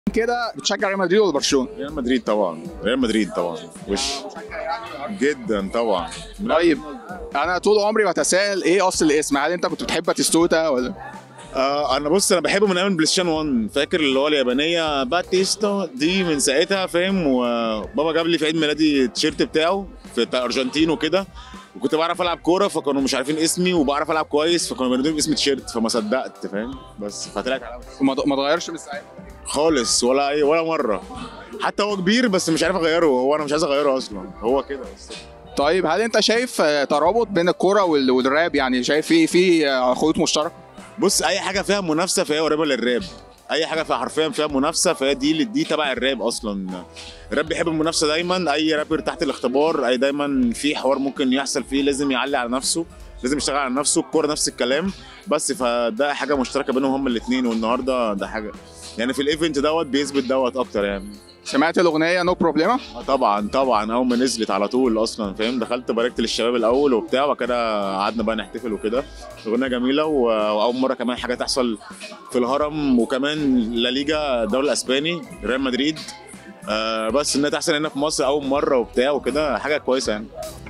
كده بتشجع ريال مدريد ولا برشلونه؟ ريال مدريد طبعا ريال مدريد طبعا وش جدا طبعا طيب انا طول عمري بتساءل ايه اصل الاسم هل انت كنت بتحب باتيستوتا ولا آه انا بص انا بحبه من ايام بلاي ستيشن 1 فاكر اللي هو اليابانيه باتيستا دي من ساعتها فاهم وبابا جاب لي في عيد ميلادي التيشيرت بتاعه في بتاع الارجنتين وكده وكنت بعرف العب كوره فكانوا مش عارفين اسمي وبعرف العب كويس فكانوا بينادوني باسم تيشيرت فما صدقت فاهم بس فطلعت على وما ما اتغيرش من ساعتها خالص ولا اي ولا مره حتى هو كبير بس مش عارف اغيره هو انا مش عايز اغيره اصلا هو كده بس طيب هل انت شايف آه، ترابط بين الكوره وال- والراب يعني شايف في في آه، خيوط مشتركه؟ بص اي حاجه فيها منافسه فهي قريبه للراب اي حاجه فيها حرفيا فيها منافسه فهي دي دي تبع الراب اصلا الراب بيحب المنافسه دايما اي رابر تحت الاختبار اي دايما في حوار ممكن يحصل فيه لازم يعلي على نفسه لازم يشتغل على نفسه الكوره نفس الكلام بس فده حاجه مشتركه بينهم هما الاثنين والنهارده ده حاجه يعني في الايفنت دوت بيثبت دوت اكتر يعني سمعت الاغنيه نو بروبليما؟ آه طبعا طبعا اول ما نزلت على طول اصلا فاهم دخلت باركت للشباب الاول وبتاع وبعد كده قعدنا بقى نحتفل وكده اغنيه جميله و- واول مره كمان حاجه تحصل في الهرم وكمان لا ليجا الدوري الاسباني ريال مدريد آه بس انها تحصل هنا في مصر اول مره وبتاع وكده حاجه كويسه يعني